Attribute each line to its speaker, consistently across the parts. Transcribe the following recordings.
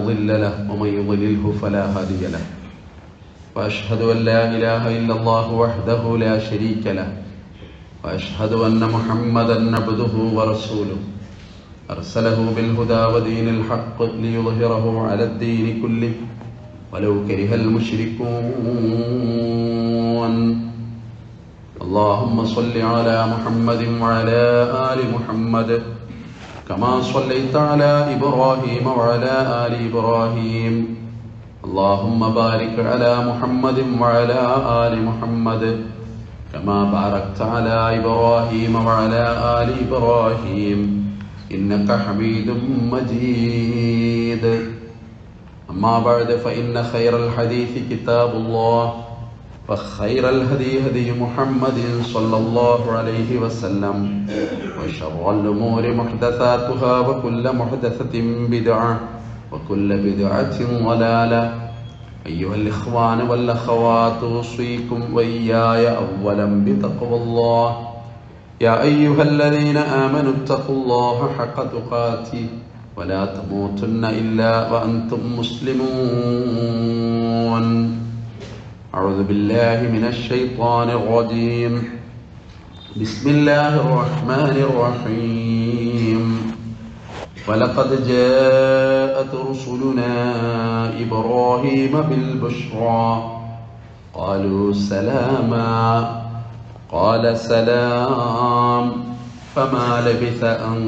Speaker 1: مضل له ومن يضلله فلا هادي له وأشهد أن لا إله إلا الله وحده لا شريك له وأشهد أن محمدا عبده ورسوله أرسله بالهدى ودين الحق ليظهره على الدين كله ولو كره المشركون اللهم صل على محمد وعلى آل محمد كما صليت على إبراهيم وعلى آل إبراهيم اللهم بارك على محمد وعلى آل محمد كما باركت على إبراهيم وعلى آل إبراهيم إنك حميد مجيد أما بعد فإن خير الحديث كتاب الله وخير الهدي هدي محمد صلى الله عليه وسلم وشر الأمور محدثاتها وكل محدثة بدعة وكل بدعة ضلالة أيها الإخوان والأخوات أوصيكم وإياي أولا بتقوى الله يا أيها الذين آمنوا اتقوا الله حق تقاته ولا تموتن إلا وأنتم مسلمون أعوذ بالله من الشيطان الرجيم بسم الله الرحمن الرحيم ولقد جاءت رسلنا إبراهيم بالبشرى قالوا سلاما قال سلام فما لبث أن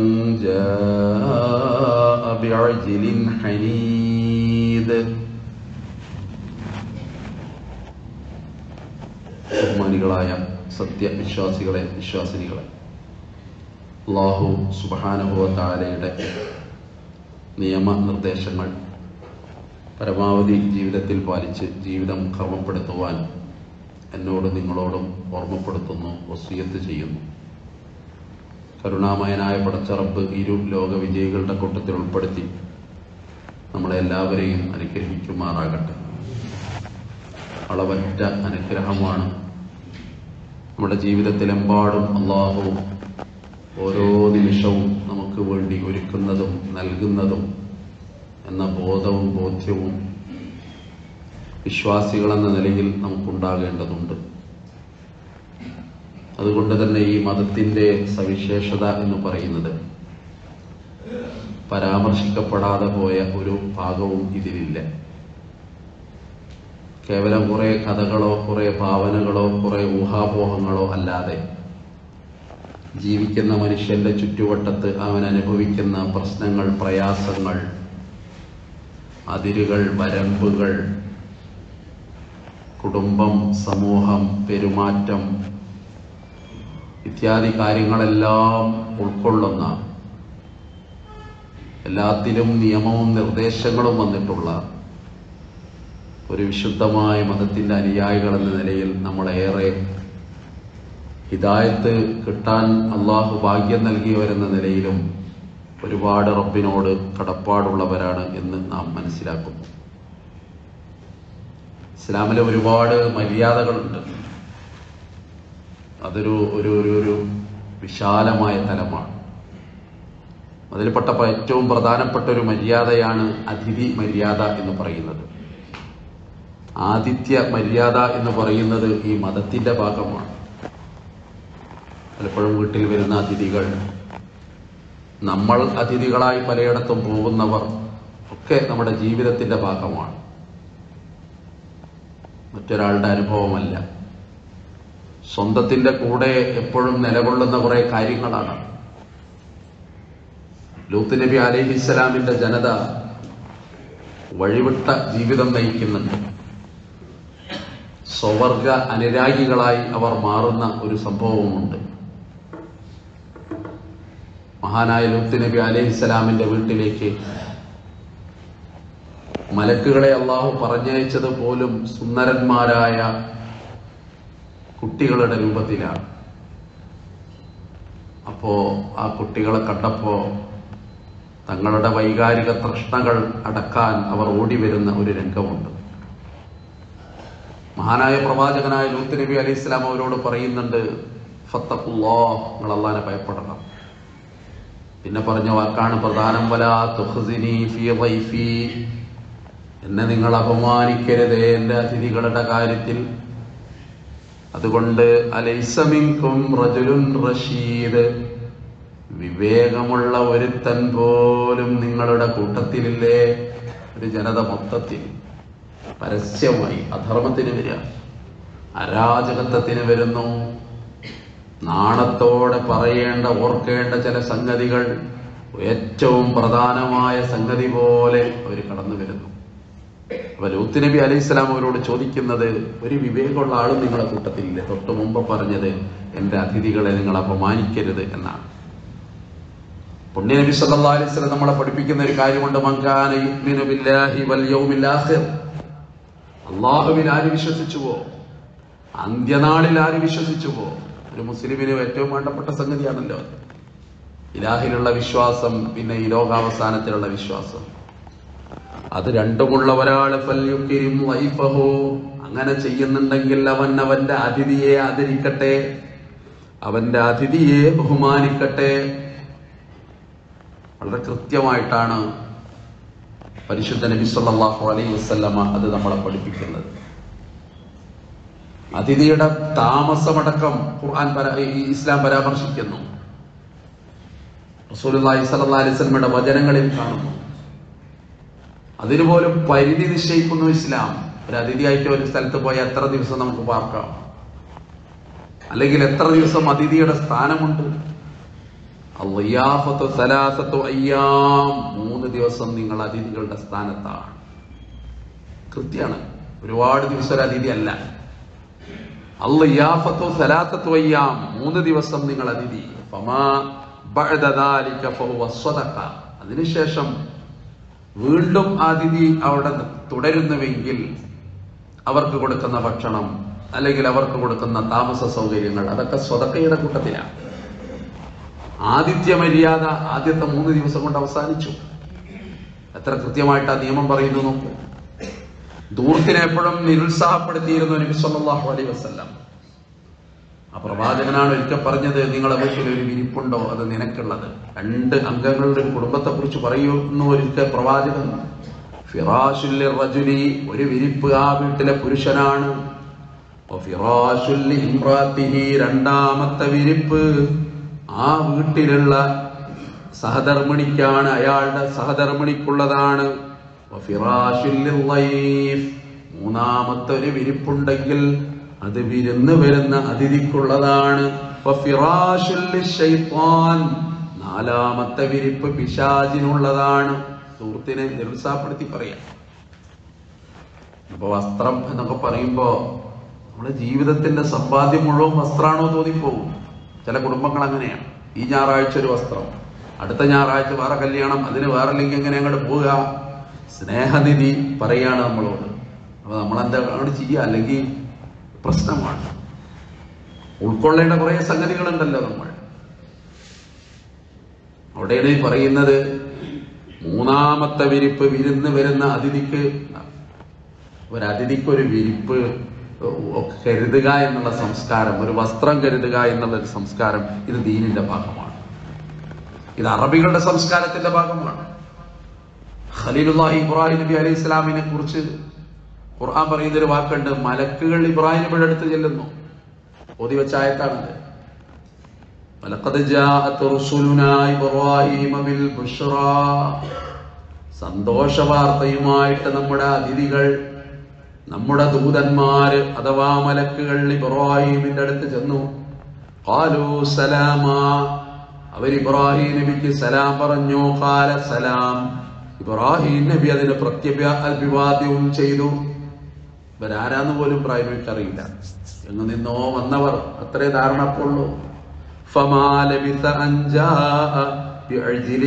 Speaker 1: جاء بعجل حنيذ ബഹുമാനികളായ സത്യവിശ്വാസികളെ വിശ്വാസിനികളെ അള്ളാഹു സുബാനുഭവ താരയുടെ നിയമനിർദ്ദേശങ്ങൾ പരമാവധി ജീവിതത്തിൽ പാലിച്ച് ജീവിതം ക്രമപ്പെടുത്തുവാൻ എന്നോട് നിങ്ങളോടും ഓർമ്മപ്പെടുത്തുന്നു വസീയത്ത് ചെയ്യുന്നു കരുണാമയനായ പടച്ചറപ്പ് ഇരു ലോക വിജയികളുടെ കൂട്ടത്തിൽ ഉൾപ്പെടുത്തി നമ്മളെ എല്ലാവരെയും അനുഗ്രഹിക്കുമാറാകട്ടെ അളവറ്റ അനുഗ്രഹമാണ് നമ്മുടെ ജീവിതത്തിലെമ്പാടും അള്ളാഹു ഓരോ നിമിഷവും നമുക്ക് വേണ്ടി ഒരുക്കുന്നതും നൽകുന്നതും എന്ന ബോധവും ബോധ്യവും വിശ്വാസികളെന്ന നിലയിൽ നമുക്കുണ്ടാകേണ്ടതുണ്ട് അതുകൊണ്ട് തന്നെ ഈ മതത്തിന്റെ സവിശേഷത എന്ന് പറയുന്നത് പരാമർശിക്കപ്പെടാതെ പോയ ഒരു ഭാഗവും ഇതിലില്ല കേവലം കുറെ കഥകളോ കുറെ ഭാവനകളോ കുറെ ഊഹാപോഹങ്ങളോ അല്ലാതെ ജീവിക്കുന്ന മനുഷ്യന്റെ ചുറ്റുവട്ടത്ത് അവൻ അനുഭവിക്കുന്ന പ്രശ്നങ്ങൾ പ്രയാസങ്ങൾ അതിരുകൾ വരമ്പുകൾ കുടുംബം സമൂഹം പെരുമാറ്റം ഇത്യാദി കാര്യങ്ങളെല്ലാം ഉൾക്കൊള്ളുന്ന എല്ലാത്തിലും നിയമവും നിർദ്ദേശങ്ങളും വന്നിട്ടുള്ള ഒരു വിശുദ്ധമായ മതത്തിന്റെ അനുയായികൾ എന്ന നിലയിൽ നമ്മളേറെ ഹിദായത്ത് കിട്ടാൻ അള്ളാഹു ഭാഗ്യം നൽകിയവരെന്ന നിലയിലും ഒരുപാട് റബ്ബിനോട് കടപ്പാടുള്ളവരാണ് എന്ന് നാം മനസ്സിലാക്കുന്നു ഇസ്ലാമിലെ ഒരുപാട് മര്യാദകളുണ്ട് അതൊരു ഒരു ഒരു ഒരു വിശാലമായ തലമാണ് അതിൽപ്പെട്ട ഏറ്റവും പ്രധാനപ്പെട്ട ഒരു മര്യാദയാണ് അതിഥി മര്യാദ എന്ന് പറയുന്നത് ആതിഥ്യ മര്യാദ എന്ന് പറയുന്നത് ഈ മതത്തിന്റെ ഭാഗമാണ് പലപ്പോഴും വീട്ടിൽ വരുന്ന അതിഥികൾ നമ്മൾ അതിഥികളായി പലയിടത്തും പോകുന്നവർ ഒക്കെ നമ്മുടെ ജീവിതത്തിന്റെ ഭാഗമാണ് മറ്റൊരാളുടെ അനുഭവമല്ല സ്വന്തത്തിന്റെ കൂടെ എപ്പോഴും നിലകൊള്ളുന്ന കുറെ കാര്യങ്ങളാണ് ലൂത്ത് നബി അലൈഹി ഇസ്ലാമിന്റെ ജനത വഴിവിട്ട ജീവിതം നയിക്കുന്നുണ്ട് സ്വവർഗ അനുരാഗികളായി അവർ മാറുന്ന ഒരു സംഭവമുണ്ട് മഹാനായ ലൂത്ത് നബി അലൈഹി ഇസ്ലാമിന്റെ വീട്ടിലേക്ക് മലക്കുകളെ അള്ളാഹു പറഞ്ഞയച്ചത് പോലും സുന്ദരന്മാരായ കുട്ടികളുടെ രൂപത്തിലാണ് അപ്പോ ആ കുട്ടികളെ കണ്ടപ്പോ തങ്ങളുടെ വൈകാരിക തൃഷ്ണകൾ അടക്കാൻ അവർ ഓടി വരുന്ന ഒരു രംഗമുണ്ട് മഹാനായ പ്രവാചകനായ ലൂത്ത് നബി അലൈഹി ഇസ്ലാം അവരോട് പറയുന്നുണ്ട് ഫത്തഖുല്ലാ നിങ്ങൾ അള്ളാനെ ഭയപ്പെടണം പിന്നെ പറഞ്ഞ വാക്കാണ് പ്രധാനം വലാ തുഖ്സിനി ഫീ ളൈഫി എന്നെ നിങ്ങൾ അപമാനിക്കരുത് എന്റെ അതിഥികളുടെ കാര്യത്തിൽ അതുകൊണ്ട് അലൈസമിൻകും റജുലുൻ റഷീദ് വിവേകമുള്ള ഒരുത്തൻ പോലും നിങ്ങളുടെ കൂട്ടത്തിലില്ലേ ഒരു ജനത മൊത്തത്തിൽ പരസ്യമായി അധർമ്മത്തിന് വരിക അരാജകത്വത്തിന് വരുന്നു നാണത്തോടെ പറയേണ്ട ഓർക്കേണ്ട ചില സംഗതികൾ ഏറ്റവും പ്രധാനമായ സംഗതി പോലെ അവർ കടന്നു വരുന്നു അപ്പൊ ലൂത്ത് നബി അലൈഹി സ്വലാം അവരോട് ചോദിക്കുന്നത് ഒരു വിവേകമുള്ള ആളും നിങ്ങളെ കൂട്ടത്തിലില്ലേ തൊട്ട് മുമ്പ് പറഞ്ഞത് എന്റെ അതിഥികളെ നിങ്ങൾ അപമാനിക്കരുത് എന്നാണ് പുണ്യ നബി സല്ലല്ലാഹു അലൈഹി വസല്ലം നമ്മളെ പഠിപ്പിക്കുന്ന ഒരു കാര്യമുണ്ട് മങ്കാന യുഅ്മിനു ബില്ലാഹി വൽ യൗമിൽ ആഖിർ അള്ളാഹുവിൽ ആര് വിശ്വസിച്ചുവോ അന്ത്യനാളിൽ ആര് വിശ്വസിച്ചുവോ ഒരു മുസ്ലിമിന് ഏറ്റവും വേണ്ടപ്പെട്ട സംഗതിയാണല്ലോ ഇലാഹിലുള്ള വിശ്വാസം പിന്നെ ഈ ലോകാവസാനത്തിലുള്ള വിശ്വാസം അത് രണ്ടുമുള്ള ഒരാള് ഫല്യുക്കിരിം വൈഫഹു അങ്ങനെ ചെയ്യുന്നുണ്ടെങ്കിൽ അവൻ അവന്റെ അതിഥിയെ ആദരിക്കട്ടെ അവന്റെ അതിഥിയെ ബഹുമാനിക്കട്ടെ വളരെ കൃത്യമായിട്ടാണ് പരിശുദ്ധ നബി സല്ലല്ലാഹു അലൈഹി വസല്ലമ അത് നമ്മളെ പഠിപ്പിക്കുന്നത് അതിഥിയുടെ താമസമടക്കം ഖുർആൻ പരാ- ഈ ഇസ്ലാം പരാമർശിക്കുന്നു റസൂലുള്ളാഹി സ്വല്ലല്ലാഹി അലൈഹി വസല്ലമയുടെ വചനങ്ങളിൽ കാണുന്നു അതിനു പോലും പരിധി നിശ്ചയിക്കുന്നു ഇസ്ലാം ഒരു അതിഥിയായിട്ട് ഒരു സ്ഥലത്ത് പോയാൽ എത്ര ദിവസം നമുക്ക് പാർക്കാം അല്ലെങ്കിൽ എത്ര ദിവസം അതിഥിയുടെ സ്ഥാനമുണ്ട് അള്ളിയാഫത്തു സലാസത്തു അയ്യാം മൂന്ന് ദിവസം നിങ്ങൾ അതിഥികളുടെ സ്ഥാനത്താണ് കൃത്യാണ് ഒരുപാട് ദിവസം ഒരു അതിഥി അല്ല അള്ളിയാഫത്തു സലാസത്തു അയ്യാം മൂന്ന് ദിവസം നിങ്ങൾ അതിഥി ഫമാ ബഅദ ദാലിക ഫഹുവ സ്വദഖ അതിനുശേഷം വീണ്ടും അതിഥി അവിടെ തുടരുന്നുവെങ്കിൽ അവർക്ക് കൊടുക്കുന്ന ഭക്ഷണം അല്ലെങ്കിൽ അവർക്ക് കൊടുക്കുന്ന താമസ സൗകര്യങ്ങൾ അതൊക്കെ സ്വതക്കയുടെ കൂട്ടത്തിലാണ് ആദിത്യ മര്യാദ ആദ്യത്തെ മൂന്ന് ദിവസം കൊണ്ട് അവസാനിച്ചു എത്ര കൃത്യമായിട്ട് ആ നിയമം പറയുന്നു നോക്കൂ ദൂർത്തിനെ എപ്പോഴും നിരുത്സാഹപ്പെടുത്തിയിരുന്നു നബി സല്ലല്ലാഹു അലൈഹി വസല്ലം ആ പ്രവാചകനാണ് ഒരിക്കൽ പറഞ്ഞത് നിങ്ങളെ വീട്ടിൽ ഒരു വിരിപ്പുണ്ടോ അത് നിനക്കുള്ളത് രണ്ട് അംഗങ്ങളുടെ ഒരു കുടുംബത്തെ കുറിച്ച് പറയുന്നു ഒരിക്കൽ പ്രവാചകൻ ഫിറാഷുൽ റജുലി ഒരു വിരിപ്പ് ആ വീട്ടിലെ പുരുഷനാണ് വഫിറാഷുൽ ഇംറാത്തിഹി രണ്ടാമത്തെ വിരിപ്പ് ആ വീട്ടിലുള്ള സഹധർമ്മിണിക്കാണ് അയാളുടെ സഹധർമ്മിണിക്കുള്ളതാണ് വഫിറാഷുൽ ളൈഫ്. മൂന്നാമത്തെ ഒരു വിരിപ്പുണ്ടെങ്കിൽ അത് വിരുന്ന് വരുന്ന അതിഥിക്കുള്ളതാണ് വഫിറാഷുൽ ലിശ്ശൈത്വാൻ. നാലാമത്തെ വിരിപ്പ് പിശാചിനുള്ളതാണ് സുഹൃത്തിനെ നിരുത്സാഹപ്പെടുത്തി പറയാം അപ്പൊ വസ്ത്രം എന്നൊക്കെ പറയുമ്പോ നമ്മുടെ ജീവിതത്തിന്റെ സമ്പാദ്യം മുഴുവൻ വസ്ത്രാണോ തോന്നിപ്പോകും ചില കുടുംബങ്ങൾ അങ്ങനെയാണ് ഈ ഞായറാഴ്ച ഒരു വസ്ത്രം അടുത്ത ഞായറാഴ്ച വേറെ കല്യാണം അതിന് വേറെ അല്ലെങ്കിൽ എങ്ങനെ അങ്ങോട്ട് പോവുക സ്നേഹനിധി പറയാണ് നമ്മളോട് അപ്പൊ നമ്മളെന്താ അങ്ങോട്ട് ചെയ്യുക അല്ലെങ്കിൽ പ്രശ്നമാണ് ഉൾക്കൊള്ളേണ്ട കുറെ സംഗതികളുണ്ടല്ലോ നമ്മൾ അവിടെയാണ് ഈ പറയുന്നത് മൂന്നാമത്തെ വിരിപ്പ് വിരുന്ന് വരുന്ന അതിഥിക്ക് ഒരു അതിഥിക്ക് ഒരു വിരിപ്പ് കരുതുക എന്നുള്ള സംസ്കാരം ഒരു വസ്ത്രം കരുതുക എന്നുള്ള ഒരു സംസ്കാരം ഇത് ദീനിന്റെ ഭാഗമാണ് ഇത് അറബികളുടെ സംസ്കാരത്തിന്റെ ഭാഗമാണ് ഖലീലുല്ലാഹി ഇബ്രാഹിം നബി അലൈഹി ഇസ്ലാമിനെ കുറിച്ച് ഖുർആൻ പറയുന്ന ഒരു വാക്കുണ്ട് മലക്കുകൾ ഇബ്രാഹിം നബിയുടെ അടുത്ത് ചെല്ലുന്നു ഓതി വെച്ച ആയത്താണത് ولقد جاءت رسلنا إبراهيم بالبشرى സന്തോഷ വാർത്തയുമായിട്ട് നമ്മുടെ അതിഥികൾ നമ്മുടെ ദൂതന്മാര് അഥവാ മലക്കുകൾ ഇബ്രാഹിമിന്റെ അടുത്ത് ചെന്നു ഖാലു സലാമ അവർ ഇബ്രാഹിം നബിക്ക് സലാം പറഞ്ഞു ഖാല സലാം ഇബ്രാഹിം നബി അതിന് പ്രത്യഭിവാദ്യവും ചെയ്തു ഇവരാരാന്ന് പോലും ഇബ്രാഹിം നബിക്ക് അറിയില്ല എങ്ങു നിന്നോ വന്നവർ അത്രേ ധാരണ ഉള്ളൂ فما لبث أن جاء بعجل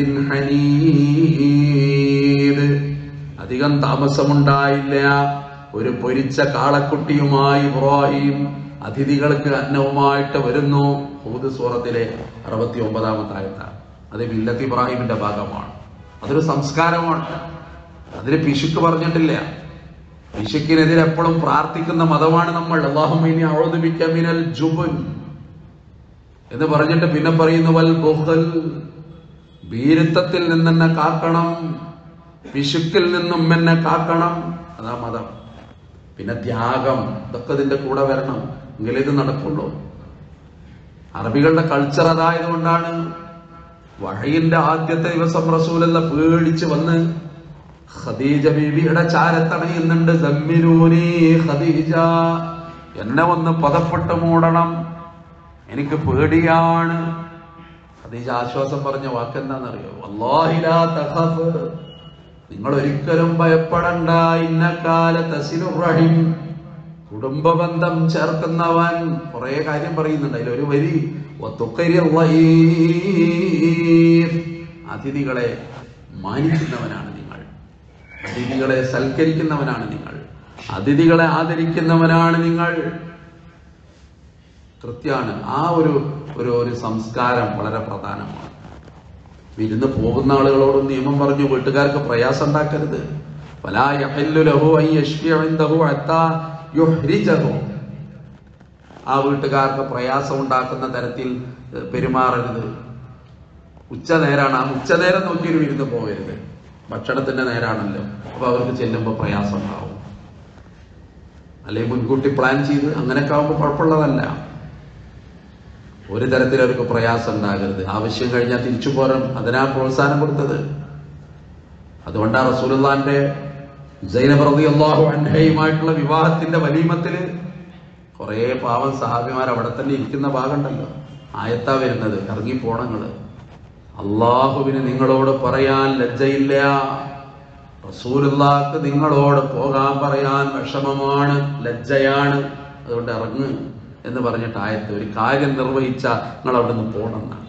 Speaker 1: حنيد അധികം താമസമുണ്ടായില്ല ഒരു പൊരിച്ച കാളക്കുട്ടിയുമായി ഇബ്രാഹിം അതിഥികൾക്ക് അന്നവുമായിട്ട് വരുന്നു ഹൂദ് സൂറത്തിലെ അറുപത്തി ഒമ്പതാമത്തെ ആയത്താണ് അത് മില്ലത്ത് ഇബ്രാഹിമിന്റെ ഭാഗമാണ് അതൊരു സംസ്കാരമാണ് അതിന് പിശുക്ക് പറഞ്ഞിട്ടില്ല പിശുക്കിനെതിരെ എപ്പോഴും പ്രാർത്ഥിക്കുന്ന മതമാണ് നമ്മൾ അള്ളാഹുമിനി അവതരിപ്പിക്ക മിനൽ ജുബൻ എന്ന് പറഞ്ഞിട്ട് പിന്നെ പറയുന്നു വൽ ബുഹൽ ഭീരുത്വത്തിൽ നിന്ന് തന്നെ കാക്കണം പിശുക്കിൽ നിന്നും എന്നെ കാക്കണം അതാ മതം പിന്നെ ത്യാഗം ഇതൊക്കെ ഇതിന്റെ കൂടെ വരണം എങ്കിലേ ഇത് നടക്കുള്ളൂ അറബികളുടെ കൾച്ചർ അതായതുകൊണ്ടാണ് വഹയിന്റെ ആദ്യത്തെ ദിവസം റസൂലല്ല പേടിച്ച് വന്ന് ഖദീജ ബീവിയുടെ ചാരത്തണയുന്നുണ്ട് സമ്മിലൂനി ഖദീജ എന്നെ ഒന്ന് പദപ്പെട്ട് മൂടണം എനിക്ക് പേടിയാണ് ഖദീജ ആശ്വാസം പറഞ്ഞ വാക്കെന്താണെന്നറിയോ വല്ലാഹി ലാ തഖഫ് നിങ്ങൾ ഒരിക്കലും ഭയപ്പെടണ്ട ഇന്നക്കാല തസിലുർ റഹിം കുടുംബ ബന്ധം ചേർക്കുന്നവൻ കുറെ കാര്യം പറയുന്നുണ്ട് അതിലൊരു വരി വത്തുക്കരിൽ റഹീം. അതിഥികളെ മാനിക്കുന്നവനാണ് നിങ്ങൾ അതിഥികളെ സൽക്കരിക്കുന്നവനാണ് നിങ്ങൾ അതിഥികളെ ആദരിക്കുന്നവനാണ് നിങ്ങൾ കൃത്യാണ് ആ ഒരു ഒരു ഒരു സംസ്കാരം വളരെ പ്രധാനമാണ് വിരുന്ന് പോകുന്ന ആളുകളോട് നിയമം പറഞ്ഞു വീട്ടുകാർക്ക് പ്രയാസം ഉണ്ടാക്കരുത് വലാ യഹല്ലു ലഹു അൻ യശ്ഫിഅ ഇൻദഹു ഹത്താ യുഹ്രിജഹു. ആ വീട്ടുകാർക്ക് പ്രയാസം ഉണ്ടാക്കുന്ന തരത്തിൽ ഏഹ്, പെരുമാറരുത് ഉച്ച നേരാണ് ആ ഉച്ച നേരം നോക്കി ഒരു വിരുന്ന് പോകരുത് ഭക്ഷണത്തിന്റെ നേരാണല്ലോ അപ്പൊ അവർക്ക് ചെല്ലുമ്പോൾ പ്രയാസം ഉണ്ടാവും അല്ലെങ്കിൽ മുൻകൂട്ടി പ്ലാൻ ചെയ്ത് അങ്ങനെയൊക്കെ ആവുമ്പോൾ കുഴപ്പമുള്ളതല്ല ഒരു തരത്തിൽ അവർക്ക് പ്രയാസം ഉണ്ടാകരുത് ആവശ്യം കഴിഞ്ഞാൽ തിരിച്ചു പോരാൻ അതിനാ പ്രോത്സാഹനം കൊടുത്തത് അതുകൊണ്ടാണ് റസൂലുള്ളാന്റെ സൈനബ് റളിയല്ലാഹു അൻഹയുമായിട്ടുള്ള വിവാഹത്തിന്റെ വലീമത്തില് കുറെ പാവം സഹാബിമാർ അവിടെ തന്നെ ഇരിക്കുന്ന ഭാഗമുണ്ടല്ലോ ആയത്താ വരുന്നത് ഇറങ്ങി പോണങ്ങള് അള്ളാഹുവിന് നിങ്ങളോട് പറയാൻ ലജ്ജയില്ല റസൂലുള്ളാക്ക് നിങ്ങളോട് പോകാൻ പറയാൻ വിഷമമാണ് ലജ്ജയാണ് അതുകൊണ്ട് ഇറങ്ങ് എന്ന് പറഞ്ഞിട്ട് ആയത്ത് ഒരു കാര്യം നിർവഹിച്ച നിങ്ങൾ അവിടെ നിന്ന് പോകണമെന്നാണ്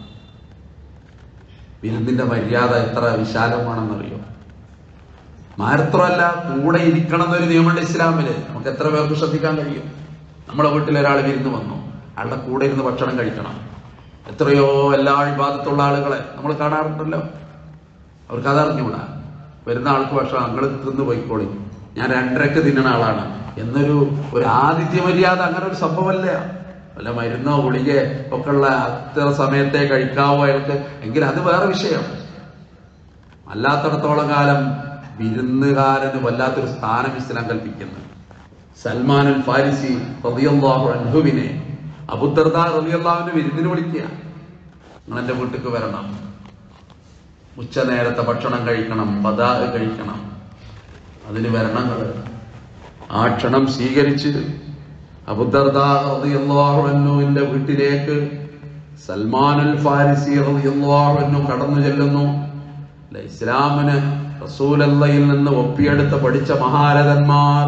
Speaker 1: വിരുന്നിന്റെ മര്യാദ എത്ര വിശാലമാണെന്നറിയോ മാത്രമല്ല കൂടെ ഇരിക്കണം എന്നൊരു നിയമമുണ്ട് ഇസ്ലാമില് നമുക്ക് എത്ര പേർക്ക് ശ്രദ്ധിക്കാൻ കഴിയും നമ്മളെ വീട്ടിൽ ഒരാൾ വിരുന്ന് വന്നു അയാളുടെ കൂടെ ഇരുന്ന് ഭക്ഷണം കഴിക്കണം എത്രയോ എല്ലാ വിഭാഗത്തുള്ള ആളുകളെ നമ്മൾ കാണാറുണ്ടല്ലോ അവർക്ക് അതറിഞ്ഞൂടാ വരുന്ന ആൾക്ക് ഭക്ഷണം നിങ്ങൾ തിന്ന് പോയിക്കോളി ഞാൻ രണ്ടരക്ക് തിന്നുന്ന ആളാണ് എന്നൊരു ഒരു ആതിഥ്യ മര്യാദ അങ്ങനെ ഒരു സംഭവമല്ല വല്ല മരുന്നോ ഗുളികയോ ഒക്കെ ഉള്ള അത്ര സമയത്തെ കഴിക്കാവോ അയാൾക്ക് എങ്കിൽ അത് വേറെ വിഷയം അല്ലാത്തടത്തോളം കാലം വിരുന്നുകാരന് വല്ലാത്തൊരു സ്ഥാനം ഇസ്ലാം കൽപ്പിക്കുന്നു സൽമാനുൽ ഫാരിസി റളിയല്ലാഹു അൻഹുവിനെ അബുദർദ റളിയല്ലാഹുവിന്റെ വിരുന്നിന് വിളിക്കുക നിങ്ങൾ എന്റെ വീട്ടിലേക്ക് വരണം ഉച്ച നേരത്തെ ഭക്ഷണം കഴിക്കണം പതാ കഴിക്കണം അതിന് വരണങ്ങള് ആ ക്ഷണം സ്വീകരിച്ച് അബുദർദ റളിയല്ലാഹു അൻഹുവിന്റെ വീട്ടിലേക്ക് സൽമാനുൽ ഫാരിസി റളിയല്ലാഹു അൻഹു കടന്നു ചെല്ലുന്നു അല്ല, ഇസ്ലാമിന് റസൂലല്ലയിൽ നിന്ന് ഒപ്പിയെടുത്ത് പഠിച്ച മഹാരഥന്മാർ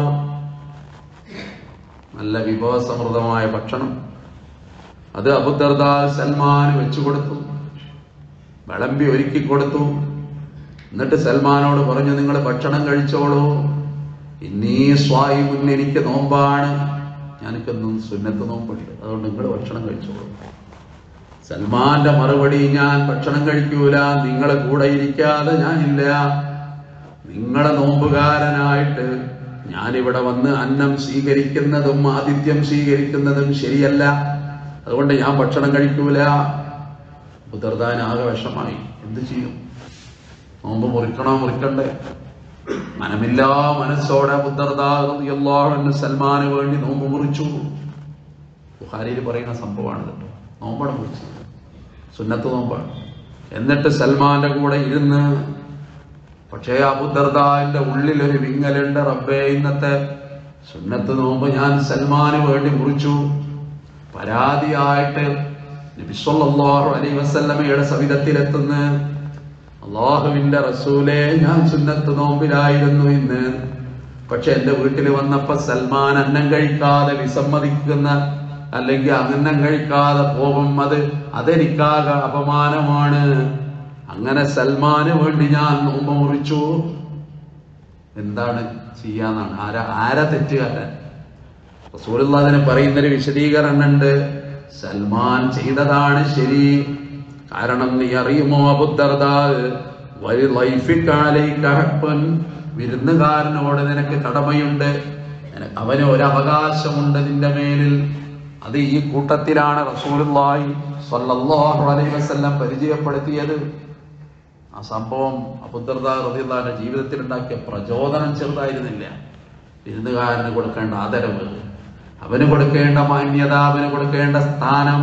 Speaker 1: നല്ല വിഭവസമൃദ്ധമായ ഭക്ഷണം അത് അബുദർദ സൽമാൻ വെച്ചു കൊടുത്തു വിളമ്പി ഒരുക്കി കൊടുത്തു എന്നിട്ട് സൽമാനോട് പറഞ്ഞു നിങ്ങൾ ഭക്ഷണം കഴിച്ചോളൂ ഇന്നീ സ്വായി മുന്നിൽ എനിക്ക് നോമ്പാണ് ഞാനിക്കൊന്നും സുന്നത്ത് നോമ്പുണ്ട് അതുകൊണ്ട് നിങ്ങൾ ഭക്ഷണം കഴിച്ചോളൂ സൽമാന്റെ മറുപടി ഞാൻ ഭക്ഷണം കഴിക്കൂല നിങ്ങളെ കൂടെ ഇരിക്കാതെ ഞാനില്ല നിങ്ങളെ നോമ്പുകാരനായിട്ട് ഞാനിവിടെ വന്ന് അന്നം സ്വീകരിക്കുന്നതും ആതിഥ്യം സ്വീകരിക്കുന്നതും ശരിയല്ല അതുകൊണ്ട് ഞാൻ ഭക്ഷണം കഴിക്കൂല ബുദ്ധർദാൻ ആകെ വിഷമായി എന്ത് ചെയ്യും നോമ്പ് മുറിക്കണോ മുറിക്കണ്ടേ മനമില്ലാ മനസ്സോടെ ബുദ്ധർദാഹു സൽമാന് വേണ്ടി നോമ്പ് മുറിച്ചു ബുഹാരിയിൽ പറയുന്ന സംഭവമാണ് കേട്ടോ നോമ്പാണ് മുറിച്ചത് സുന്നത്ത് നോമ്പാണ് എന്നിട്ട് സൽമാന്റെ കൂടെ ഇരുന്ന് പക്ഷേ അബുദർദാന്റെ ഉള്ളിൽ ഒരു വിങ്ങലുണ്ട് റബ്ബേ ഇന്നത്തെ സുന്നത്ത് നോമ്പ് ഞാൻ സൽമാന് വേണ്ടി മുറിച്ചു പരാതിയായിട്ട് നബിസ്വല്ലാഹു അലൈ വസല്ലമയുടെ സവിധത്തിലെത്തുന്ന അള്ളാഹുവിന്റെ റസൂലെ ഞാൻ സുന്നത്ത് നോമ്പിലായിരുന്നു ഇന്ന് പക്ഷെ എന്റെ വീട്ടിൽ വന്നപ്പോ സൽമാൻ അന്നം കഴിക്കാതെ വിസമ്മതിക്കുന്ന അല്ലെങ്കിൽ അന്നം കഴിക്കാതെ പോകും അത് അതെനിക്കാകെ അപമാനമാണ് അങ്ങനെ സൽമാന് വേണ്ടി ഞാൻ നോമ്പ് മുറിച്ചു എന്താണ് ചെയ്യാന്നാണ് ആരാ ആരാ തെറ്റുകാരൻ റസൂലുള്ള അതിന് പറയുന്നൊരു വിശദീകരണം ഉണ്ട് സൽമാൻ ചെയ്തതാണ് ശരി കാരണം നീ അറിയുമോ അബുദ്ധർദാ വരി ലൈഫിക്കാലൈക്കഹപ്പൻ വിരുന്നുകാരനോട് നിനക്ക് കടമയുണ്ട് നിനക്ക് അവന് ഒരു അവകാശമുണ്ട് നിന്റെ മേലിൽ അത് ഈ കൂട്ടത്തിലാണ് റസൂലുള്ളാഹി സ്വല്ലല്ലാഹു അലൈഹി വസല്ലം പരിചയപ്പെടുത്തിയത് ആ സംഭവം അബുദർദ റതിയുള്ള ജീവിതത്തിൽ ഉണ്ടാക്കിയ പ്രചോദനം ചെറുതായിരുന്നില്ല വിരുന്നുകാരന് കൊടുക്കേണ്ട ആദരവ് അവന് കൊടുക്കേണ്ട മാന്യത അവന് കൊടുക്കേണ്ട സ്ഥാനം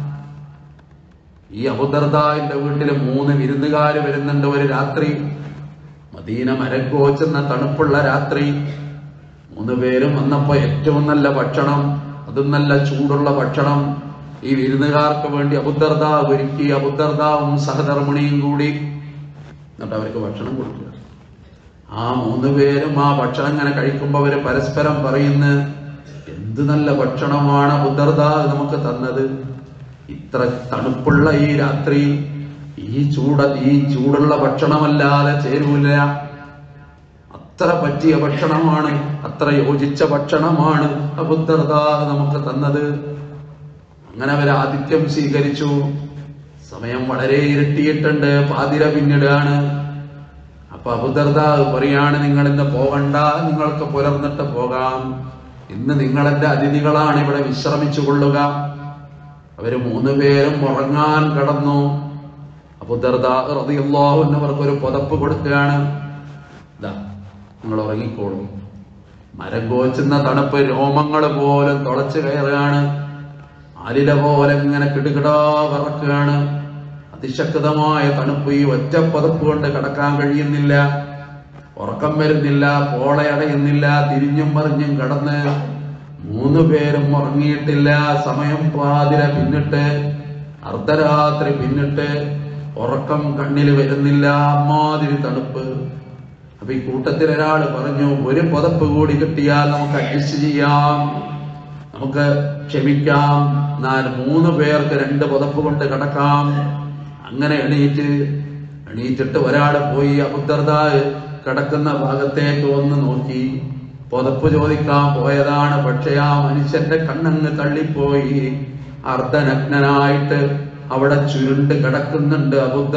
Speaker 1: ഈ അബുദർദാന്റെ വീട്ടിൽ മൂന്ന് വിരുന്നുകാര് വരുന്നുണ്ട് ഒരു രാത്രി മദീന മരക്കോച്ചെന്ന തണുപ്പുള്ള രാത്രി മൂന്ന് പേരും വന്നപ്പോ ഏറ്റവും നല്ല ഭക്ഷണം അതും നല്ല ചൂടുള്ള ഭക്ഷണം ഈ വിരുന്നുകാർക്ക് വേണ്ടി അബുദർദ ഒരുക്കി അബുദർദാവും സഹധർമ്മിണിയും കൂടി എന്നിട്ട് അവർക്ക് ഭക്ഷണം കൊടുക്കുക ആ മൂന്ന് പേരും ആ ഭക്ഷണം ഇങ്ങനെ കഴിക്കുമ്പോ അവര് പരസ്പരം പറയുന്നു എന്ത് നല്ല ഭക്ഷണമാണ് അബുദർദ നമുക്ക് തന്നത് ഇത്ര തണുപ്പുള്ള ഈ രാത്രി ഈ ചൂട ഈ ചൂടുള്ള ഭക്ഷണമല്ലാതെ ചേരൂല അത്ര പറ്റിയ ഭക്ഷണമാണ് അത്ര യോജിച്ച ഭക്ഷണമാണ് അബുദ്ധർദ നമുക്ക് തന്നത് അങ്ങനെ അവർ ആതിഥ്യം സ്വീകരിച്ചു സമയം വളരെ ഇരട്ടിയിട്ടുണ്ട് പാതിര പിന്നിടാണ് അപ്പൊ അബുദർദ പറയാണ് നിങ്ങൾ ഇന്ന് പോകണ്ട നിങ്ങൾക്ക് പുലർന്നിട്ട് പോകാം ഇന്ന് നിങ്ങളെന്റെ അതിഥികളാണ് ഇവിടെ വിശ്രമിച്ചു കൊള്ളുക അവര് മൂന്ന് പേരും ഉറങ്ങാൻ കടന്നു അബുദർദാഹു എന്നവർക്ക് ഒരു പുതപ്പ് കൊടുക്കുകയാണ് ഇതാ നിങ്ങൾ ഉറങ്ങിക്കോളൂ മരം കോച്ചുന്ന തണുപ്പ് രോമങ്ങൾ പോലും തുളച്ചു കയറുകയാണ് ആലില പോലെ ഇങ്ങനെ കിടുകിടാ വിറക്കുകയാണ് അതിശക്തമായ തണുപ്പ് ഈ ഒറ്റ പതപ്പ് കൊണ്ട് കിടക്കാൻ കഴിയുന്നില്ല ഉറക്കം വരുന്നില്ല പോളയടയുന്നില്ല തിരിഞ്ഞും മറിഞ്ഞും കടന്ന് മൂന്ന് പേരും ഉറങ്ങിയിട്ടില്ല സമയം പാതിര പിന്നിട്ട് അർദ്ധരാത്രി പിന്നിട്ട് ഉറക്കം കണ്ണിൽ വരുന്നില്ല അമ്മാതിരി തണുപ്പ് അപ്പൊ ഈ കൂട്ടത്തിൽ ഒരാൾ പറഞ്ഞു ഒരു പുതപ്പ് കൂടി കിട്ടിയാൽ നമുക്ക് അഡ്ജസ്റ്റ് ചെയ്യാം നമുക്ക് ക്ഷമിക്കാം എന്നാൽ മൂന്ന് പേർക്ക് രണ്ട് പുതപ്പ് കൊണ്ട് കിടക്കാം അങ്ങനെ എണീറ്റ് എണീറ്റിട്ട് ഒരാൾ പോയി അബുദ്ധർദാവ് കിടക്കുന്ന ഭാഗത്തേക്ക് വന്ന് നോക്കി പുതപ്പ് ചോദിക്കാൻ പോയതാണ് പക്ഷെ ആ മനുഷ്യന്റെ കണ്ണങ്ങ് തള്ളിപ്പോയി അർദ്ധനഗ്നനായിട്ട് അവിടെ ചുരുണ്ട് കിടക്കുന്നുണ്ട്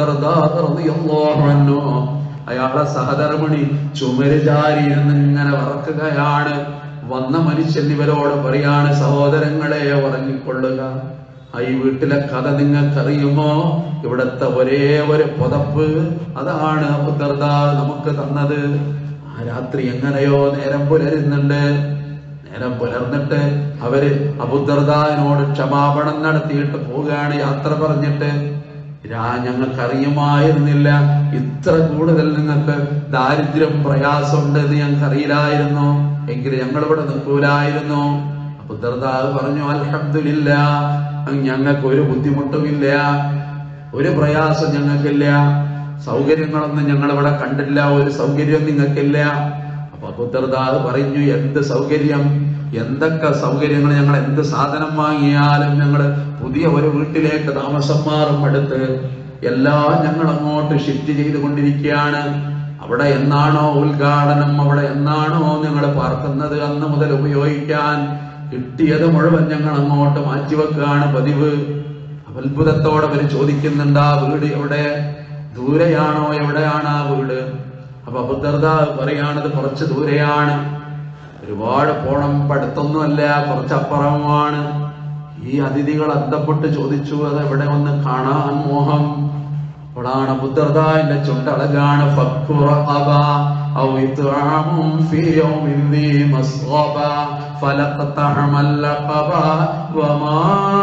Speaker 1: അബുദ്ധർദാഹു അയാളെ സഹധർമ്മിണി ചുമര് ചാരി ഇരുന്ന് ഇങ്ങനെ വറക്കുകയാണ് വന്ന മനുഷ്യൻ ഇവരോട് പറയാണ് സഹോദരങ്ങളെ ഉറങ്ങിക്കൊള്ളുക ആ ഈ വീട്ടിലെ കഥ നിങ്ങൾക്കറിയുമോ ഇവിടത്തെ ഒരേ ഒരു പുതപ്പ് അതാണ് അബുദർദ നമുക്ക് തന്നത് ആ രാത്രി എങ്ങനെയോ നേരം പുലരുന്നുണ്ട് നേരം പുലർന്നിട്ട് അവര് അബുദർദാനോട് ക്ഷമാപണം നടത്തിയിട്ട് പോവുകയാണ് യാത്ര പറഞ്ഞിട്ട് രാ ഞങ്ങൾക്കറിയുമായിരുന്നില്ല ഇത്ര കൂടുതൽ നിങ്ങൾക്ക് ദാരിദ്ര്യം പ്രയാസമുണ്ട് എന്ന് ഞങ്ങൾക്ക് അറിയില്ലായിരുന്നു എങ്കിൽ ഞങ്ങൾ ഇവിടെ നിൽക്കൂലായിരുന്നു അപ്പൊ ദർദാവ് പറഞ്ഞു അൽഹംദുലില്ല ഞങ്ങൾക്ക് ഒരു ബുദ്ധിമുട്ടുമില്ല ഒരു പ്രയാസം ഞങ്ങൾക്കില്ല സൗകര്യങ്ങളൊന്നും ഞങ്ങൾ ഇവിടെ കണ്ടില്ല ഒരു സൗകര്യം നിങ്ങൾക്കില്ല അപ്പൊ അബുദർദാവ് പറഞ്ഞു എന്ത് സൗകര്യം എന്തൊക്കെ സൗകര്യങ്ങൾ ഞങ്ങൾ എന്ത് സാധനം വാങ്ങിയാലും ഞങ്ങൾ പുതിയ ഒരു വീട്ടിലേക്ക് താമസം മാറും അടുത്ത് എല്ലാം ഞങ്ങൾ അങ്ങോട്ട് ഷിഫ്റ്റ് ചെയ്തുകൊണ്ടിരിക്കുകയാണ് അവിടെ എന്നാണോ ഉദ്ഘാടനം അവിടെ എന്നാണോ ഞങ്ങൾ പാർക്കുന്നത് അന്ന് മുതൽ ഉപയോഗിക്കാൻ കിട്ടിയത് മുഴുവൻ ഞങ്ങൾ അങ്ങോട്ട് മാറ്റിവെക്കുകയാണ് പതിവ് അത്ഭുതത്തോടെ അവർ ചോദിക്കുന്നുണ്ട് ആ വീട് എവിടെ ദൂരെയാണോ എവിടെയാണ് ആ വീട് അപ്പൊ അബുദർദ പറയാണത് കുറച്ച് ദൂരെയാണ് ഒരുപാട് പോണം പഠിത്തൊന്നുമല്ല കുറച്ചപ്പുറമാണ് ഈ അതിഥികൾ അന്തപ്പെട്ട് ചോദിച്ചു അത് എവിടെ ഒന്ന് കാണാൻ മോഹം അപ്പോഴാണ് ബുദ്ധർദാന്റെ ചുണ്ടളകാണ് ഫക്കുറഅബ ഔ ഇത്ആമും ഫീ യൗമിൻ ദീ മസ്ഗബ ഫലഖതഅമ ലഖബ വമാ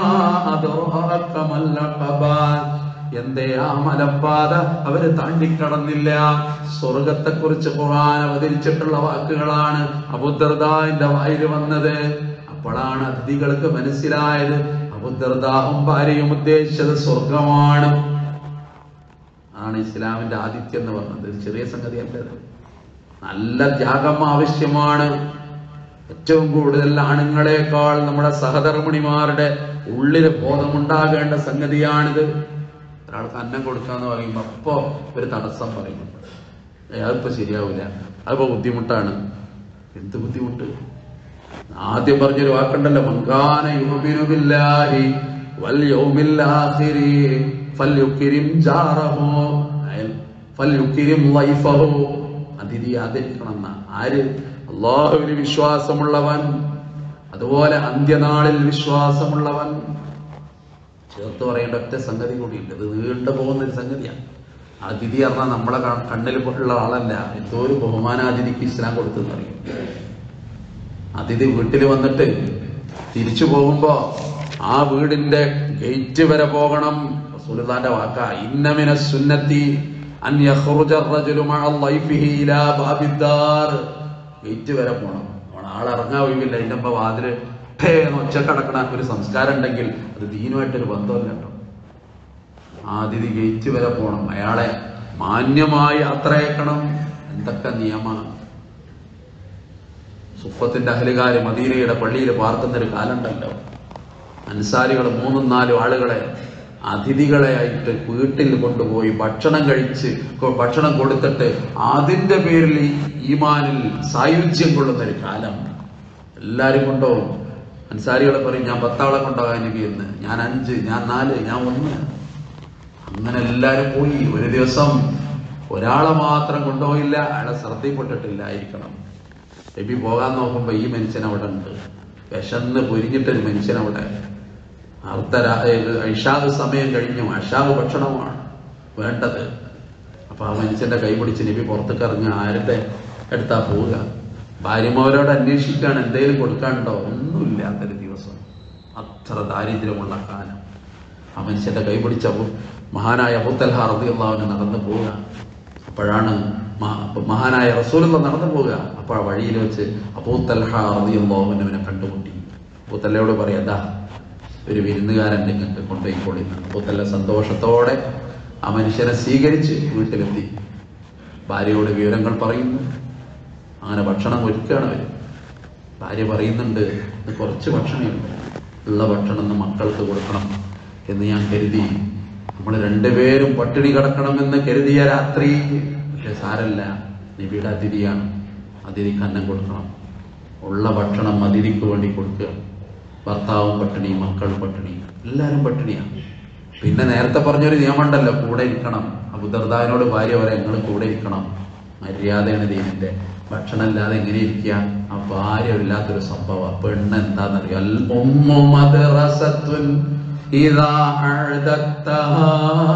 Speaker 1: അദ്റാക മല്ലഖബ എന്തേ ആ മലപ്പാത അവര് താണ്ടിക്കടന്നില്ല സ്വർഗത്തെ കുറിച്ച് ഖുർആൻ അവതരിച്ചിട്ടുള്ള വാക്കുകളാണ് അബുദർദാന്റെ വായിൽ വന്നത് അപ്പോഴാണ് അതിഥികൾക്ക് മനസ്സിലായത് അബുദർദാവും ഭാര്യയും ഉദ്ദേശിച്ചത് സ്വർഗമാണ് ആണ് ഇസ്ലാമിന്റെ ആദിത്യം എന്ന് പറഞ്ഞത് ഇത് ചെറിയ സംഗതി അല്ലത് നല്ല ത്യാഗം ആവശ്യമാണ് ഏറ്റവും കൂടുതൽ ആണുങ്ങളെക്കാൾ നമ്മുടെ സഹധർമ്മിണിമാരുടെ ഉള്ളില് ബോധമുണ്ടാകേണ്ട സംഗതിയാണിത് ഒരാൾക്ക് അന്നം കൊടുക്കാന്ന് പറയുമ്പോ അപ്പോ ഒരു തടസ്സം പറയും ഏയ് അതിപ്പോ ശരിയാവില്ല അതിപ്പോ ബുദ്ധിമുട്ടാണ് എന്ത് ബുദ്ധിമുട്ട് ആദ്യം പറഞ്ഞൊരു വാക്കുണ്ടല്ലോ മങ്കാന യുമിനു ബില്ലാഹി വൽ യൗമിൽ ആഖിരി ഫൽയുക്രിം ജാറഹു അയൽ ഫൽയുക്രിം ലൈഫഹു അതിഥി ആദരിക്കണം എന്നാ. ആര് അള്ളാഹുവിന് വിശ്വാസമുള്ളവൻ അതുപോലെ അന്ത്യനാളിൽ വിശ്വാസമുള്ളവൻ ചേർത്ത് പറയേണ്ട ഒറ്റ സംഗതി കൂടിയുണ്ട് ഇത് നീണ്ടു പോകുന്ന ഒരു സംഗതിയാണ് അതിഥി പറഞ്ഞാൽ നമ്മളെ ക- കണ്ണിൽ ഉള്ള ആളല്ല എന്തോ ഒരു ബഹുമാനാതിഥിക്ക് ഇസ്ലാം കൊടുത്തെന്നറിയും അതിഥി വീട്ടിൽ വന്നിട്ട് തിരിച്ചു പോകുമ്പോ ആ വീടിന്റെ ഗേറ്റ് വരെ പോകണം സുൽത്താന്റെ വാക്ക ഇന്നമിന സുന്നത്തി അൻ യഖ്റുജ الرجل مع ضيفه الى باب الدار ഗേറ്റ് വരെ പോകണം ആളിറങ്ങാൻ ഒഴിവില്ല അതിന്റെ മുമ്പ് വാതില് ടേ എന്ന് ഒച്ചക്കടക്കണ ഒരു സംസ്കാരം ഉണ്ടെങ്കിൽ അത് ദീനുമായിട്ടൊരു ബന്ധമല്ല കേട്ടോ ആതിഥി ഗേറ്റ് വരെ പോകണം അയാളെ മാന്യമായി യാത്രയക്കണം എന്തൊക്കെ നിയമമാണ് സുഫത്തിന്റെ അഹലുകാര് മദീനയുടെ പള്ളിയിൽ പാർക്കുന്ന ഒരു കാലുണ്ടല്ലോ അൻസാരികൾ മൂന്നും നാലും ആളുകളെ അതിഥികളെ ആയിട്ട് വീട്ടിൽ കൊണ്ടുപോയി ഭക്ഷണം കഴിച്ച് കൊ- ഭക്ഷണം കൊടുത്തിട്ട് അതിന്റെ പേരിൽ ഈ ഈമാനിൽ സായുജ്യം കൊള്ളുന്ന ഒരു കാലം എല്ലാരും കൊണ്ടുപോകും അൻസാരികളെ പറയും ഞാൻ പത്താളെ കൊണ്ടുപോകാൻ നബി എന്ന് ഞാൻ അഞ്ച് ഞാൻ നാല് ഞാൻ ഒന്ന് അങ്ങനെ എല്ലാരും പോയി ഒരു ദിവസം ഒരാളെ മാത്രം കൊണ്ടുപോയില്ല അയാളെ ശ്രദ്ധയിൽപ്പെട്ടിട്ടില്ലായിരിക്കണം നബി പോകാൻ നോക്കുമ്പോ ഈ മനുഷ്യൻ അവിടെ ഉണ്ട് വിശന്ന് പൊരിഞ്ഞിട്ടൊരു മനുഷ്യൻ അവിടെ അർദ്ധ ഇഷാദ് സമയം കഴിഞ്ഞു അഷാദ് ഭക്ഷണമാണ് വേണ്ടത് അപ്പൊ ആ മനുഷ്യന്റെ കൈ പിടിച്ച് നബി പുറത്തേക്ക് ഇറങ്ങി ആരുടെ എടുത്താ പോവുക ഭാര്യമാരോട് അന്വേഷിക്കാണ് എന്തെങ്കിലും കൊടുക്കാനുണ്ടോ ഒന്നുമില്ലാത്തൊരു ദിവസം അത്ര ദാരിദ്ര്യമുള്ള കാലം ആ മനുഷ്യന്റെ കൈ പിടിച്ച അബു- മഹാനായ അബൂത്തൽഹ റളിയല്ലാഹുവിന് നടന്നു പോവുക അപ്പോഴാണ് മ- മഹാനായ റസൂലുള്ള നടന്നു പോവുക അപ്പോൾ ആ വഴിയിൽ വെച്ച് അബൂത്തൽഹ റളിയല്ലാഹുവിനെ അവനെ കണ്ടുമുട്ടി അബൂത്തല്ലയോട് പറയാ ദാ ഒരു വിരുന്നുകാരൻ നിങ്ങൾക്ക് കൊണ്ടുപോയിക്കോളി അബൂത്തല്ല സന്തോഷത്തോടെ ആ മനുഷ്യനെ സ്വീകരിച്ച് വീട്ടിലെത്തി ഭാര്യയോട് വിവരങ്ങൾ പറയുന്നു അങ്ങനെ ഭക്ഷണം ഒരുക്കുകയാണ് അവര് ഭാര്യ പറയുന്നുണ്ട് ഇത് കുറച്ച് ഭക്ഷണമുണ്ട് ഉള്ള ഭക്ഷണം ഒന്ന് മക്കൾക്ക് കൊടുക്കണം എന്ന് ഞാൻ കരുതി നമ്മൾ രണ്ടുപേരും പട്ടിണി കിടക്കണമെന്ന് കരുതിയ രാത്രി പക്ഷെ സാരല്ല നബിയുടെ അതിഥിയാണ് അതിഥിക്ക് അന്നം കൊടുക്കണം ഉള്ള ഭക്ഷണം അതിഥിക്ക് വേണ്ടി കൊടുക്കുക ഭർത്താവും പട്ടിണി മക്കളും പട്ടിണി എല്ലാവരും പട്ടിണിയാണ് പിന്നെ നേരത്തെ പറഞ്ഞൊരു നിയമമുണ്ടല്ലോ കൂടെ ഇരിക്കണം അബുദർദാവിനോട് ഭാര്യ പറയാം നിങ്ങൾ കൂടെ ഇരിക്കണം മര്യാദയാണ് ദീനിന്റെ ഭക്ഷണം ഇല്ലാതെ എങ്ങനെ ഇരിക്കുക ആ ഭാര്യ ഇല്ലാത്തൊരു സംഭവം പെണ്ണ് എന്താണെന്നറിയോ അൽ ഉമ്മു മദ്റസത്തുൻ ഇദാ അഅദത്തഹാ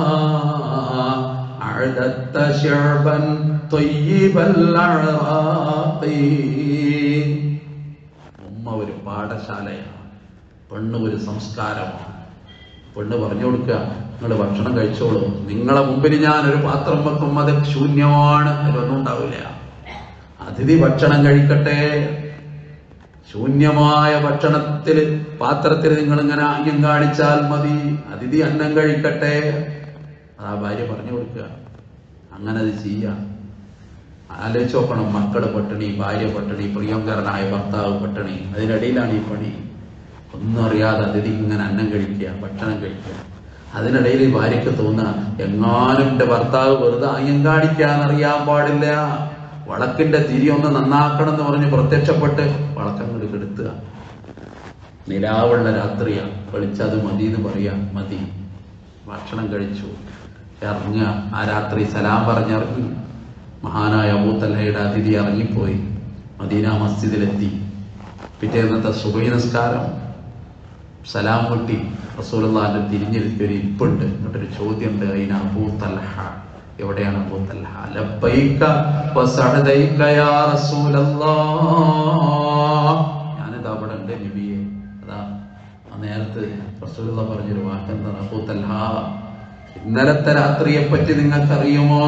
Speaker 1: അഅദത്ത ശഅബൻ ത്വയ്യിബൽ അറാഖി ഉമ്മ ഒരു പാഠശാലയാണ് പെണ്ണ് ഒരു സംസ്കാരമാണ് പെണ്ണ് പറഞ്ഞു കൊടുക്കുക നിങ്ങൾ ഭക്ഷണം കഴിച്ചോളൂ നിങ്ങളെ മുമ്പിൽ ഞാൻ ഒരു പാത്രം വെക്കും അത് ശൂന്യമാണ് അതിലൊന്നും ഉണ്ടാവില്ല അതിഥി ഭക്ഷണം കഴിക്കട്ടെ ശൂന്യമായ ഭക്ഷണത്തിൽ പാത്രത്തിൽ നിങ്ങൾ ഇങ്ങനെ ആംഗ്യം കാണിച്ചാൽ മതി അതിഥി അന്നം കഴിക്കട്ടെ ആ ഭാര്യ പറഞ്ഞു കൊടുക്കുക അങ്ങനെ അത് ചെയ്യാം ആലോചിച്ച് നോക്കണം മക്കള് പട്ടിണി ഭാര്യ പട്ടിണി പ്രിയങ്കരനായ ഭർത്താവ് പട്ടിണി അതിനിടയിലാണ് ഈ പണി ഒന്നും അറിയാതെ അതിഥി ഇങ്ങനെ അന്നം കഴിക്കുക ഭക്ഷണം കഴിക്കുക അതിനിടയിൽ ഈ ഭാര്യയ്ക്ക് തോന്നുക എങ്ങാനും എന്റെ ഭർത്താവ് വെറുതെ അയ്യം കാണിക്കാന്നറിയാൻ പാടില്ല വളക്കിന്റെ തിരി ഒന്ന് നന്നാക്കണം എന്ന് പറഞ്ഞ് പ്രത്യക്ഷപ്പെട്ട് വളക്കങ്ങോട്ട് കെടുത്തുക നിലാവുള്ള രാത്രിയാ വെളിച്ചത് മതി എന്ന് പറയാ മതി ഭക്ഷണം കഴിച്ചു ഇറങ്ങുക ആ രാത്രി സലാം പറഞ്ഞിറങ്ങി മഹാനായ അബൂത്തല്ലയുടെ അതിഥി ഇറങ്ങിപ്പോയി മദീന മസ്ജിദിലെത്തി പിറ്റേന്നത്തെ സുബൈ നിസ്കാരം സലാം പൊട്ടി റസൂലുള്ളാന്റെ തിരിഞ്ഞിരിക്കും ഒരു ഇപ്പുണ്ട് എന്നിട്ടൊരു ചോദ്യമുണ്ട് അതിന് അബൂ തൽഹ എവിടെയാണ് അബൂ തൽഹ ലബ്ബൈക വസഅദൈക യാ റസൂലല്ലാഹ് ഞാനിതാ അവിടെ ഉണ്ട് നബിയെ അതാ ആ നേരത്ത് റസൂലുള്ള പറഞ്ഞൊരു വാക്കെന്താണ് അബൂ തൽഹ ഇന്നലത്തെ രാത്രിയെ പറ്റി നിങ്ങൾക്കറിയുമോ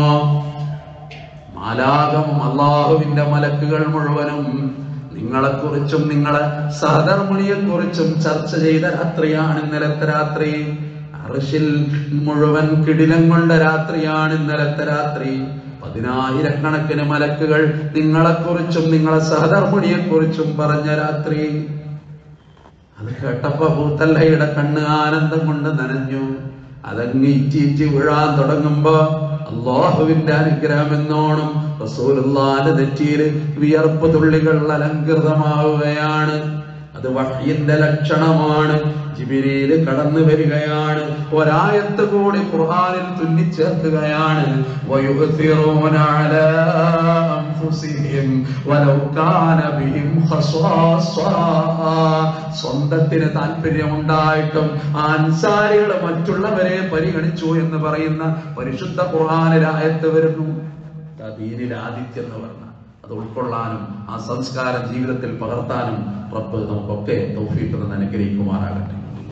Speaker 1: മാലാകം അള്ളാഹുവിന്റെ മലക്കുകൾ മുഴുവനും നിങ്ങളെക്കുറിച്ചും നിങ്ങളെ സഹധർമ്മിണിയെ കുറിച്ചും ചർച്ച ചെയ്ത രാത്രിയാണ് ഇന്നലത്തെ രാത്രി അർഷിൽ മുഴുവൻ കിടിലം കൊണ്ട രാത്രിയാണ് ഇന്നലത്തെ രാത്രി പതിനായിരക്കണക്കിന് മലക്കുകൾ നിങ്ങളെക്കുറിച്ചും നിങ്ങളെ സഹധർമ്മിണിയെ കുറിച്ചും പറഞ്ഞ രാത്രി അത് കേട്ടപ്പോ ഭൂത്തല്ലയുടെ കണ്ണ് ആനന്ദം കൊണ്ട് നനഞ്ഞു അതങ്ങ് ഇറ്റിയിറ്റി വീഴാൻ തുടങ്ങുമ്പോ അള്ളാഹുവിന്റെ അനുഗ്രഹം എന്നോണം റസൂലുള്ളാന്റെ നെറ്റിയിൽ വിയർപ്പ് തുള്ളികൾ അലങ്കൃതമാവുകയാണ് അത് വഹ്യിന്റെ ലക്ഷണമാണ് ജിബിരിയില് കടന്നു വരികയാണ് ഒരായത്ത് കൂടി ഖുർആനിൽ തുന്നിച്ചേർക്കുകയാണ് വയുഗ്തിറൂന അലാ അൻഫുസിഹിം വലൗ കാന ബിഹിം ഖസാസ സ്വന്തത്തിന് താല്പര്യമുണ്ടായിട്ടും ആ അൻസാരികൾ മറ്റുള്ളവരെ പരിഗണിച്ചു എന്ന് പറയുന്ന പരിശുദ്ധ ഖുർആനിൽ ആയത്ത് വരുന്നു ദാ ദീനിൽ ആദിത്യം എന്ന് പറഞ്ഞ അത് ഉൾക്കൊള്ളാനും ആ സംസ്കാരം ജീവിതത്തിൽ പകർത്താനും റബ്ബ് നമുക്കൊക്കെ തൗഫീഖ് എന്ന് അനുഗ്രഹിക്കുമാറാകട്ടെ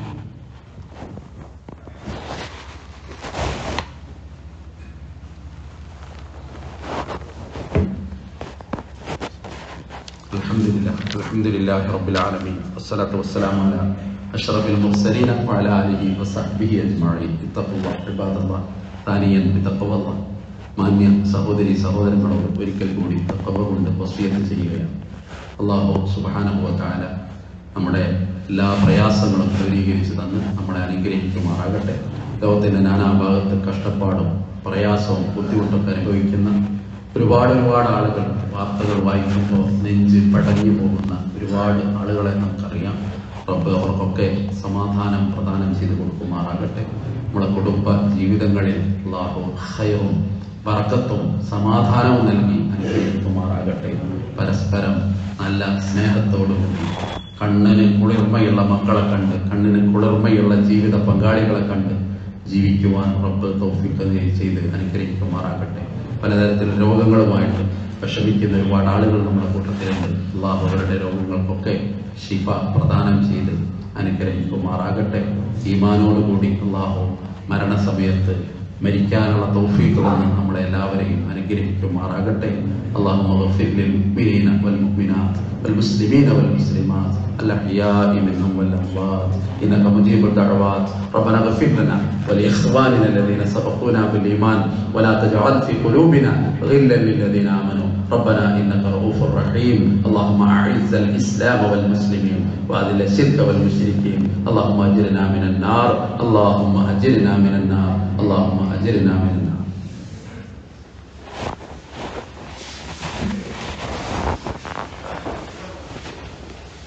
Speaker 1: الحمد لله الحمد لله رب العالمين والصلاة والسلام على أشرف المرسلين وعلى آله وصحبه أجمعين اتقوا الله عباد الله ثانيا بتقوى الله മാന്യ സഹോദരി സഹോദരങ്ങളോട് ഒരിക്കൽ കൂടി തക്കവ കൊണ്ട് വസ്വിയത്ത് ചെയ്യുകയാണ് അള്ളാഹു സുബാനുഭവത്താല നമ്മുടെ എല്ലാ പ്രയാസങ്ങളും ദൂരീകരിച്ച് തന്ന് നമ്മളെ അനുഗ്രഹിക്കുമാറാകട്ടെ ലോകത്തിന്റെ നാനാഭാഗത്ത് കഷ്ടപ്പാടും പ്രയാസവും ബുദ്ധിമുട്ടൊക്കെ അനുഭവിക്കുന്ന ഒരുപാട് ഒരുപാട് ആളുകൾ വാർത്തകൾ വായിക്കുമ്പോൾ നെഞ്ച് പടഞ്ഞു പോകുന്ന ഒരുപാട് ആളുകളെ നമുക്കറിയാം റബ്ബ് അവർക്കൊക്കെ സമാധാനം പ്രദാനം ചെയ്ത് കൊടുക്കുമാറാകട്ടെ നമ്മുടെ കുടുംബ ജീവിതങ്ങളിൽ അള്ളാഹു ഹൈറും വറക്കത്തും സമാധാനവും നൽകി അനുഗ്രഹിക്കുമാറാകട്ടെ പരസ്പരം നല്ല സ്നേഹത്തോടുകൂടി കണ്ണിന് കുളിർമയുള്ള മക്കളെ കണ്ട് കണ്ണിന് കുളിർമയുള്ള ജീവിത പങ്കാളികളെ കണ്ട് ജീവിക്കുവാൻ റബ്ബ് തൗഫീഖ് ചെയ്ത് അനുഗ്രഹിക്കുമാറാകട്ടെ പലതരത്തിൽ രോഗങ്ങളുമായിട്ട് വിഷമിക്കുന്ന ഒരുപാട് ആളുകൾ നമ്മുടെ കൂട്ടത്തിലുണ്ട് അള്ളാഹു അവരുടെ രോഗങ്ങൾക്കൊക്കെ ശിഫ പ്രദാനം ചെയ്ത് അനുഗ്രഹിക്കുമാറാകട്ടെ ഈമാനോടുകൂടി അള്ളാഹു മരണസമയത്ത് മരിക്കാനുള്ള തൗഫീഖ് തന്ന് നമ്മളെ എല്ലാവരെയും അനുഗ്രഹിക്കുമാറാകട്ടെ അള്ളാഹു مغفر للمؤمنين والمؤمنات والمسلمين والمسلمات الأحياء منهم والأموات إنك مجيب الدعوات ربنا اغفر لنا ولإخواننا الذين سبقونا بالإيمان ولا تجعل في قلوبنا غلا للذين آمنوا ربنا إنك رؤوف رحيم اللهم أعز الإسلام والمسلمين وأذل الشرك والمشركين اللهم أجرنا من النار اللهم أجرنا من النار اللهم أجرنا من النار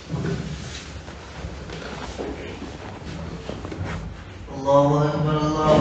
Speaker 2: الله أكبر الله